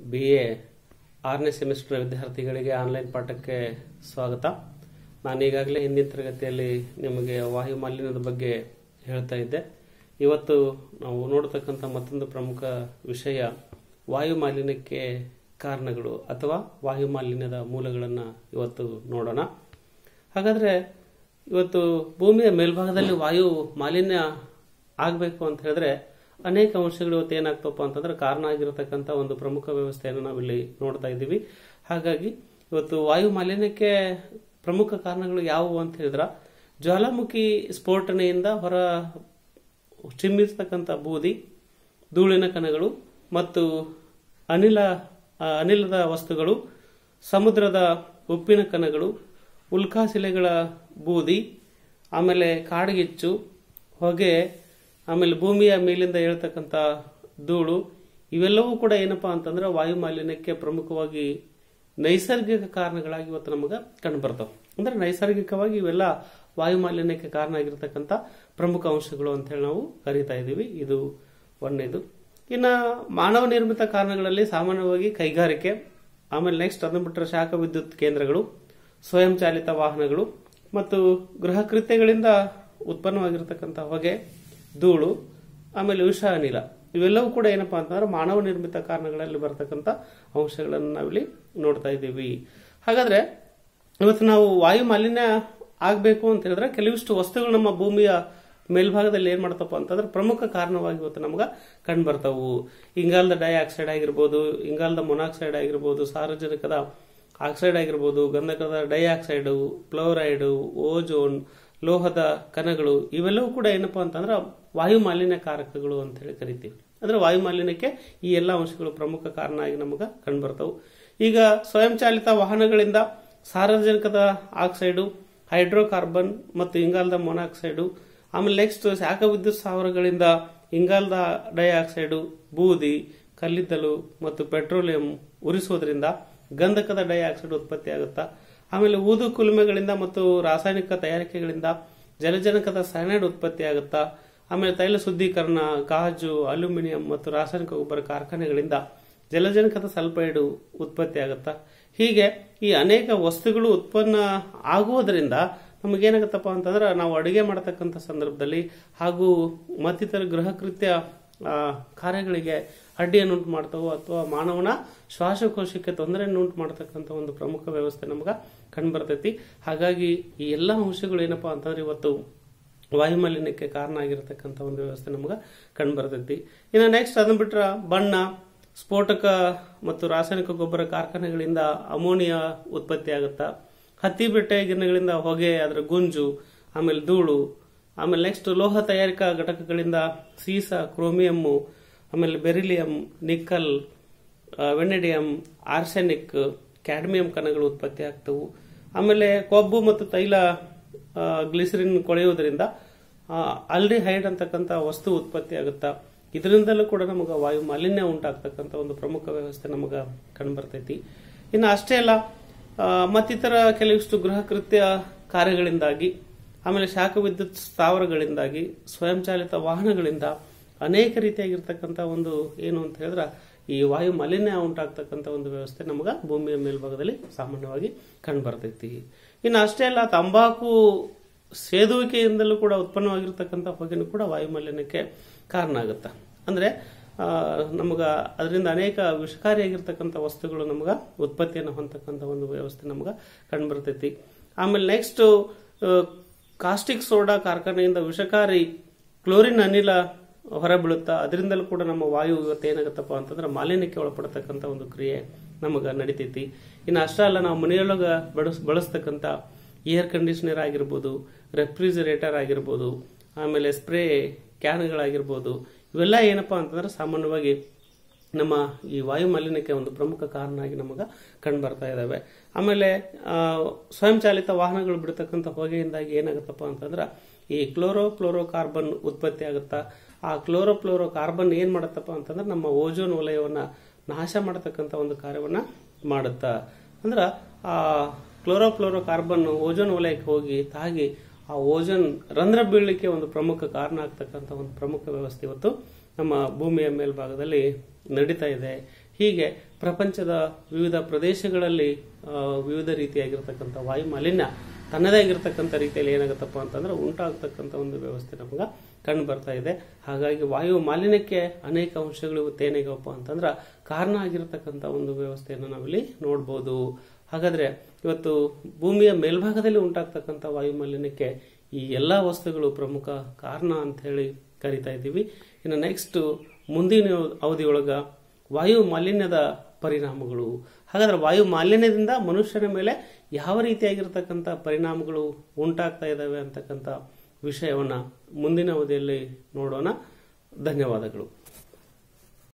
B A ಆರನೇ semester ವಿದ್ಯಾರ್ಥಿಗಳಿಗೆ online ಪಾಠಕ್ಕೆ ಸ್ವಾಗತ ನಾನು ಈಗಾಗಲೇ ಹಿಂದಿನ ತರಗತಿಯಲ್ಲಿ ನಿಮಗೆ ವಾಯು ಮಾಲಿನ್ಯದ ಬಗ್ಗೆ ಹೇಳ್ತಾ ಇದ್ದೆ ಇವತ್ತು ನಾವು ನೋಡತಕ್ಕಂಥ ಮತ್ತೊಂದು ಪ್ರಮುಖ ವಿಷಯ ವಾಯು ಮಾಲಿನ್ಯಕ್ಕೆ ಕಾರಣಗಳು ಅಥವಾ ವಾಯು ಮಾಲಿನ್ಯದ ಮೂಲಗಳನ್ನು ಇವತ್ತು ನೋಡೋಣ ಹಾಗಾದ್ರೆ ಇವತ್ತು ಭೂಮಿಯ ಮೇಲ್ಭಾಗದಲ್ಲಿ ವಾಯು ಮಾಲಿನ್ಯ ಆಗಬೇಕು ಅಂತ ಹೇಳಿದ್ರೆ ಅನೇಕ ಅಂಶಗಳು ಇವತ್ತು ಏನಾಗ್ತಪ್ಪ ಅಂತಂದ್ರೆ ಕಾರಣ ಆಗಿರತಕ್ಕಂಥ ಒಂದು ಪ್ರಮುಖ ವ್ಯವಸ್ಥೆಯನ್ನು ನಾವಿಲ್ಲಿ ನೋಡ್ತಾ ಇದ್ದೀವಿ ಹಾಗಾಗಿ ಇವತ್ತು ವಾಯು ಮಾಲಿನ್ಯಕ್ಕೆ ಪ್ರಮುಖ ಕಾರಣಗಳು ಯಾವುವು ಅಂತ ಹೇಳಿದ್ರ ಜ್ವಾಲಾಮುಖಿ ಸ್ಫೋಟನೆಯಿಂದ ಹೊರ ಚಿಮ್ಮಿರ್ತಕ್ಕಂಥ ಬೂದಿ ಧೂಳಿನ ಕಣಗಳು ಮತ್ತು ಅನಿಲ ಆ, ಅನಿಲದ ವಸ್ತುಗಳು ಸಮುದ್ರದ ಉಪ್ಪಿನ ಕಣಗಳು ಉಲ್ಕಾಶಿಲೆಗಳ ಬೂದಿ ಆಮೇಲೆ ಕಾಡ್ಗಿಚ್ಚು ಹೊಗೆ ಆಮೇಲೆ ಭೂಮಿಯ ಮೇಲಿಂದ ಹೇಳ್ತಕ್ಕಂಥ ಧೂಳು ಇವೆಲ್ಲವೂ ಕೂಡ ಏನಪ್ಪಾ ಅಂತಂದ್ರೆ ವಾಯು ಮಾಲಿನ್ಯಕ್ಕೆ ಪ್ರಮುಖವಾಗಿ ನೈಸರ್ಗಿಕ ಕಾರಣಗಳಾಗಿ ಇವತ್ತು ನಮಗೆ ಕಂಡು ಬರ್ತಾವೆ ಅಂದ್ರೆ ನೈಸರ್ಗಿಕವಾಗಿ ಇವೆಲ್ಲ ವಾಯು ಮಾಲಿನ್ಯಕ್ಕೆ ಕಾರಣ ಆಗಿರ್ತಕ್ಕಂಥ ಪ್ರಮುಖ ಅಂಶಗಳು ಅಂತ ಹೇಳಿ ನಾವು ಕರೀತಾ ಇದ್ದೀವಿ ಇದು ಒಂದನೇದು ಇನ್ನ ಮಾನವ ನಿರ್ಮಿತ ಕಾರಣಗಳಲ್ಲಿ ಸಾಮಾನ್ಯವಾಗಿ ಕೈಗಾರಿಕೆ ಆಮೇಲೆ ನೆಕ್ಸ್ಟ್ ಅದನ್ನ ಬಿಟ್ಟರೆ ಶಾಖ ವಿದ್ಯುತ್ ಕೇಂದ್ರಗಳು ಸ್ವಯಂ ಚಾಲಿತ ವಾಹನಗಳು ಮತ್ತು ಗೃಹ ಕೃತ್ಯಗಳಿಂದ ಉತ್ಪನ್ನವಾಗಿರ್ತಕ್ಕಂಥ ಹೊಗೆ ಧೂಳು ಆಮೇಲೆ ವಿಷ ಅನಿಲ ಇವೆಲ್ಲವೂ ಕೂಡ ಏನಪ್ಪಾ ಅಂತಂದ್ರೆ ಮಾನವ ನಿರ್ಮಿತ ಕಾರಣಗಳಲ್ಲಿ ಬರ್ತಕ್ಕಂಥ ಅಂಶಗಳನ್ನು ನಾವಿಲ್ಲಿ ನೋಡ್ತಾ ಇದ್ದೀವಿ ಹಾಗಾದ್ರೆ ಇವತ್ತು ನಾವು ವಾಯು ಮಾಲಿನ್ಯ ಆಗಬೇಕು ಅಂತ ಹೇಳಿದ್ರೆ ಕೆಲವಿಷ್ಟು ವಸ್ತುಗಳು ನಮ್ಮ ಭೂಮಿಯ ಮೇಲ್ಭಾಗದಲ್ಲಿ ಏನ್ ಮಾಡ್ತಪ್ಪ ಅಂತಂದ್ರೆ ಪ್ರಮುಖ ಕಾರಣವಾಗಿ ಇವತ್ತು ನಮ್ಗೆ ಕಂಡು ಬರ್ತಾವು ಇಂಗಾಲದ ಡೈಆಕ್ಸೈಡ್ ಆಗಿರ್ಬೋದು ಇಂಗಾಲದ ಮೊನಾಕ್ಸೈಡ್ ಆಗಿರ್ಬೋದು ಸಾರ್ವಜನಿಕದ ಆಕ್ಸೈಡ್ ಆಗಿರ್ಬೋದು ಗಂಧಕದ ಡೈಆಕ್ಸೈಡ್ ಫ್ಲೋರೈಡ್ ಓಜೋನ್ ಲೋಹದ ಕಣಗಳು ಇವೆಲ್ಲವೂ ಕೂಡ ಏನಪ್ಪಾ ಅಂತಂದ್ರೆ ವಾಯು ಮಾಲಿನ್ಯ ಕಾರಕಗಳು ಅಂತ ಹೇಳಿ ಕರಿತೀವಿ ಅಂದ್ರೆ ವಾಯು ಮಾಲಿನ್ಯಕ್ಕೆ ಈ ಎಲ್ಲ ಅಂಶಗಳು ಪ್ರಮುಖ ಕಾರಣ ಆಗಿ ನಮಗೆ ಕಂಡು ಬರ್ತಾವು ಈಗ ಸ್ವಯಂ ಚಾಲಿತ ವಾಹನಗಳಿಂದ ಸಾರ್ವಜನಿಕದ ಆಕ್ಸೈಡು ಹೈಡ್ರೋಕಾರ್ಬನ್ ಮತ್ತು ಇಂಗಾಲದ ಮೊನಾಕ್ಸೈಡು ಆಮೇಲೆ ನೆಕ್ಸ್ಟ್ ಶಾಖ ವಿದ್ಯುತ್ ಸ್ಥಾವರಗಳಿಂದ ಇಂಗಾಲದ ಡೈಆಕ್ಸೈಡು ಬೂದಿ ಕಲ್ಲಿದ್ದಲು ಮತ್ತು ಪೆಟ್ರೋಲಿಯಂ ಉರಿಸುವುದರಿಂದ ಗಂಧಕದ ಡೈಆಕ್ಸೈಡ್ ಉತ್ಪತ್ತಿ ಆಗುತ್ತಾ ಆಮೇಲೆ ಊದು ಕುಲುಮೆಗಳಿಂದ ಮತ್ತು ರಾಸಾಯನಿಕ ತಯಾರಿಕೆಗಳಿಂದ ಜಲಜನಕದ ಸೈನೈಡ್ ಉತ್ಪತ್ತಿ ಆಗುತ್ತಾ ಆಮೇಲೆ ತೈಲ ಶುದ್ಧೀಕರಣ ಗಾಜು ಅಲ್ಯೂಮಿನಿಯಂ ಮತ್ತು ರಾಸಾಯನಿಕ ಗೊಬ್ಬರ ಕಾರ್ಖಾನೆಗಳಿಂದ ಜಲಜನಕದ ಸಲ್ಫೈಡ್ ಉತ್ಪತ್ತಿ ಆಗುತ್ತಾ ಹೀಗೆ ಈ ಅನೇಕ ವಸ್ತುಗಳು ಉತ್ಪನ್ನ ಆಗುವುದರಿಂದ ನಮಗೇನಾಗುತ್ತಪ್ಪ ಅಂತಂದ್ರೆ ನಾವು ಅಡುಗೆ ಮಾಡತಕ್ಕಂಥ ಸಂದರ್ಭದಲ್ಲಿ ಹಾಗೂ ಮತ್ತಿತರ ಗೃಹ ಕೃತ್ಯ ಆ, ಕಾರ್ಯಗಳಿಗೆ ಅಡ್ಡಿಯನ್ನು ಉಂಟು ಮಾಡ್ತಾವೋ ಅಥವಾ ಮಾನವನ ಶ್ವಾಸಕೋಶಕ್ಕೆ ತೊಂದರೆಯನ್ನು ಉಂಟು ಮಾಡತಕ್ಕಂಥ ಒಂದು ಪ್ರಮುಖ ವ್ಯವಸ್ಥೆ ನಮ್ಗೆ ಕಂಡುಬರ್ತೈತಿ ಹಾಗಾಗಿ ಈ ಎಲ್ಲ ಅಂಶಗಳು ಏನಪ್ಪಾ ಅಂತಂದ್ರೆ ಇವತ್ತು ವಾಯುಮಾಲಿನ್ಯಕ್ಕೆ ಕಾರಣ ಆಗಿರತಕ್ಕಂಥ ಒಂದು ವ್ಯವಸ್ಥೆ ನಮ್ಗೆ ಕಂಡುಬರ್ತೈತಿ ಇನ್ನು ನೆಕ್ಸ್ಟ್ ಅದನ್ನ ಬಿಟ್ರ ಬಣ್ಣ ಸ್ಫೋಟಕ ಮತ್ತು ರಾಸಾಯನಿಕ ಗೊಬ್ಬರ ಕಾರ್ಖಾನೆಗಳಿಂದ ಅಮೋನಿಯಾ ಉತ್ಪತ್ತಿ ಆಗುತ್ತಾ ಹತ್ತಿ ಬೆಟ್ಟೆ ಗಿರಣಗಳಿಂದ ಹೊಗೆ ಅದರ ಗುಂಜು ಆಮೇಲೆ ಧೂಳು ಆಮೇಲೆ ನೆಕ್ಸ್ಟ್ ಲೋಹ ತಯಾರಿಕಾ ಘಟಕಗಳಿಂದ ಸೀಸ ಕ್ರೋಮಿಯಮ್ಮು ಆಮೇಲೆ ಬೆರಿಲಿಯಂ ನಿಕ್ಕಲ್ ಆ, ವೆನೆಡಿಯಂ ಆರ್ಸೆನಿಕ್ ಕ್ಯಾಡ್ಮಿಯಂ ಕಣಗಳು ಉತ್ಪತ್ತಿ ಆಗ್ತವು ಆಮೇಲೆ ಕೊಬ್ಬು ಮತ್ತು ತೈಲ ಆ, ಗ್ಲಿಸರಿನ್ ಕೊಳೆಯುವುದರಿಂದ ಅಲ್ಡಿಹೈಡ್ ಅಂತಕ್ಕಂಥ ವಸ್ತು ಉತ್ಪತ್ತಿ ಆಗುತ್ತಾ ಇದರಿಂದಲೂ ಕೂಡ ನಮಗೆ ವಾಯು ಮಾಲಿನ್ಯ ಉಂಟಾಗ್ತಕ್ಕಂಥ ಒಂದು ಪ್ರಮುಖ ವ್ಯವಸ್ಥೆ ನಮಗೆ ಕಂಡುಬರ್ತೈತಿ ಇನ್ನು ಅಷ್ಟೇ ಅಲ್ಲ ಆ, ಮತ್ತಿತರ ಕೆಲವಿಷ್ಟು ಗೃಹ ಕೃತ್ಯ ಕಾರ್ಯಗಳಿಂದಾಗಿ ಆಮೇಲೆ ಶಾಖ ವಿದ್ಯುತ್ ಸ್ಥಾವರಗಳಿಂದಾಗಿ ಸ್ವಯಂಚಾಲಿತ ವಾಹನಗಳಿಂದ ಅನೇಕ ರೀತಿಯಾಗಿರ್ತಕ್ಕಂಥ ಒಂದು ಏನು ಅಂತ ಹೇಳಿದ್ರೆ ಈ ವಾಯು ಮಾಲಿನ್ಯ ಉಂಟಾಗ್ತಕ್ಕಂಥ ಒಂದು ವ್ಯವಸ್ಥೆ ನಮಗೆ ಭೂಮಿಯ ಮೇಲ್ಭಾಗದಲ್ಲಿ ಸಾಮಾನ್ಯವಾಗಿ ಕಂಡು ಬರ್ತೈತಿ ಇನ್ನು ಅಷ್ಟೇ ಅಲ್ಲ ತಂಬಾಕು ಸೇದುವಿಕೆಯಿಂದಲೂ ಕೂಡ ಉತ್ಪನ್ನವಾಗಿರ್ತಕ್ಕಂಥ ಹೊಗೆನೂ ಕೂಡ ವಾಯು ಮಾಲಿನ್ಯಕ್ಕೆ ಕಾರಣ ಆಗುತ್ತೆ ಅಂದ್ರೆ ಆ, ನಮಗ ಅದರಿಂದ ಅನೇಕ ವಿಷಕಾರಿಯಾಗಿರ್ತಕ್ಕಂಥ ವಸ್ತುಗಳು ನಮಗ ಉತ್ಪತ್ತಿಯನ್ನು ಹೊಂದತಕ್ಕಂಥ ಒಂದು ವ್ಯವಸ್ಥೆ ನಮಗ ಕಂಡುಬರ್ತೈತಿ ಆಮೇಲೆ ನೆಕ್ಸ್ಟ್ ಕಾಸ್ಟಿಕ್ ಸೋಡಾ ಕಾರ್ಖಾನೆಯಿಂದ ವಿಷಕಾರಿ ಕ್ಲೋರಿನ್ ಅನಿಲ ಹೊರಬೀಳುತ್ತಾ ಅದರಿಂದಲೂ ಕೂಡ ನಮ್ಮ ವಾಯು ಇವತ್ತು ಏನಾಗುತ್ತಪ್ಪ ಅಂತಂದ್ರೆ ಮಾಲಿನ್ಯಕ್ಕೆ ಒಳಪಡತಕ್ಕಂಥ ಒಂದು ಕ್ರಿಯೆ ನಮಗ ನಡಿತೈತಿ ಇನ್ನು ಅಷ್ಟೇ ಅಲ್ಲ ನಾವು ಮನೆಯೊಳಗ ಬಳಸ್ ಬಳಸ್ತಕ್ಕಂಥ ಏರ್ ಕಂಡೀಷನರ್ ಆಗಿರ್ಬೋದು ರೆಫ್ರಿಜರೇಟರ್ ಆಗಿರ್ಬೋದು ಆಮೇಲೆ ಸ್ಪ್ರೇ ಕ್ಯಾನ್ಗಳಾಗಿರ್ಬೋದು ಇವೆಲ್ಲ ಏನಪ್ಪಾ ಅಂತಂದ್ರೆ ಸಾಮಾನ್ಯವಾಗಿ ನಮ್ಮ ಈ ವಾಯು ಮಾಲಿನ್ಯಕ್ಕೆ ಒಂದು ಪ್ರಮುಖ ಕಾರಣ ಆಗಿ ನಮಗ ಕಂಡು ಬರ್ತಾ ಇದಾವೆ ಆಮೇಲೆ ಆ, ಸ್ವಯಂಚಾಲಿತ ವಾಹನಗಳು ಬಿಡ್ತಕ್ಕಂಥ ಹೊಗೆಯಿಂದಾಗಿ ಏನಾಗುತ್ತಪ್ಪ ಅಂತಂದ್ರೆ ಈ ಕ್ಲೋರೋ ಫ್ಲೋರೋ ಕಾರ್ಬನ್ ಉತ್ಪತ್ತಿ ಆಗುತ್ತಾ ಆ ಕ್ಲೋರೋ ಫ್ಲೋರೋ ಕಾರ್ಬನ್ ಏನ್ ಮಾಡತ್ತಪ್ಪ ಅಂತಂದ್ರೆ ನಮ್ಮ ಓಜೋನ್ ವಲಯವನ್ನ ನಾಶ ಮಾಡತಕ್ಕಂಥ ಒಂದು ಕಾರ್ಯವನ್ನ ಮಾಡುತ್ತಾ ಅಂದ್ರ ಆ ಕ್ಲೋರೋ ಫ್ಲೋರೋ ಕಾರ್ಬನ್ ಓಜೋನ್ ವಲಯಕ್ಕೆ ಹೋಗಿ ತಾಗಿ ಆ ಓಜೋನ್ ರಂಧ್ರ ಬೀಳಲಿಕ್ಕೆ ಒಂದು ಪ್ರಮುಖ ಕಾರಣ ಆಗ್ತಕ್ಕಂಥ ಒಂದು ಪ್ರಮುಖ ವ್ಯವಸ್ಥೆ ಇವತ್ತು ನಮ್ಮ ಭೂಮಿಯ ಮೇಲ್ಭಾಗದಲ್ಲಿ ನಡೀತಾ ಇದೆ ಹೀಗೆ ಪ್ರಪಂಚದ ವಿವಿಧ ಪ್ರದೇಶಗಳಲ್ಲಿ ಆ, ವಿವಿಧ ರೀತಿಯಾಗಿರ್ತಕ್ಕಂಥ ವಾಯು ಮಾಲಿನ್ಯ ತನ್ನದೇ ಆಗಿರ್ತಕ್ಕಂಥ ರೀತಿಯಲ್ಲಿ ಏನಾಗುತ್ತಪ್ಪ ಅಂತಂದ್ರೆ ಉಂಟಾಗ್ತಕ್ಕಂಥ ಒಂದು ವ್ಯವಸ್ಥೆ ನಮ್ಗೆ ಕಂಡು ಬರ್ತಾ ಇದೆ ಹಾಗಾಗಿ ವಾಯು ಮಾಲಿನ್ಯಕ್ಕೆ ಅನೇಕ ಅಂಶಗಳು ಇವತ್ತೇನಾಗಪ್ಪ ಅಂತಂದ್ರೆ ಕಾರಣ ಆಗಿರತಕ್ಕಂಥ ಒಂದು ವ್ಯವಸ್ಥೆಯನ್ನು ನಾವಿಲ್ಲಿ ನೋಡ್ಬೋದು ಹಾಗಾದ್ರೆ ಇವತ್ತು ಭೂಮಿಯ ಮೇಲ್ಭಾಗದಲ್ಲಿ ಉಂಟಾಗ್ತಕ್ಕಂಥ ವಾಯು ಮಾಲಿನ್ಯಕ್ಕೆ ಈ ಎಲ್ಲಾ ವಸ್ತುಗಳು ಪ್ರಮುಖ ಕಾರಣ ಅಂತ ಹೇಳಿ ಕರಿತಾ ಇದ್ದೀವಿ ಇನ್ನು ನೆಕ್ಸ್ಟ್ ಮುಂದಿನ ಅವಧಿಯೊಳಗ ವಾಯು ಮಾಲಿನ್ಯದ ಪರಿಣಾಮಗಳು ಹಾಗಾದ್ರೆ ವಾಯು ಮಾಲಿನ್ಯದಿಂದ ಮನುಷ್ಯನ ಮೇಲೆ ಯಾವ ರೀತಿಯಾಗಿರ್ತಕ್ಕಂಥ ಪರಿಣಾಮಗಳು ಉಂಟಾಗ್ತಾ ಇದ್ದಾವೆ ಅಂತಕ್ಕಂಥ ವಿಷಯವನ್ನ ಮುಂದಿನ ಅವಧಿಯಲ್ಲಿ ನೋಡೋಣ ಧನ್ಯವಾದಗಳು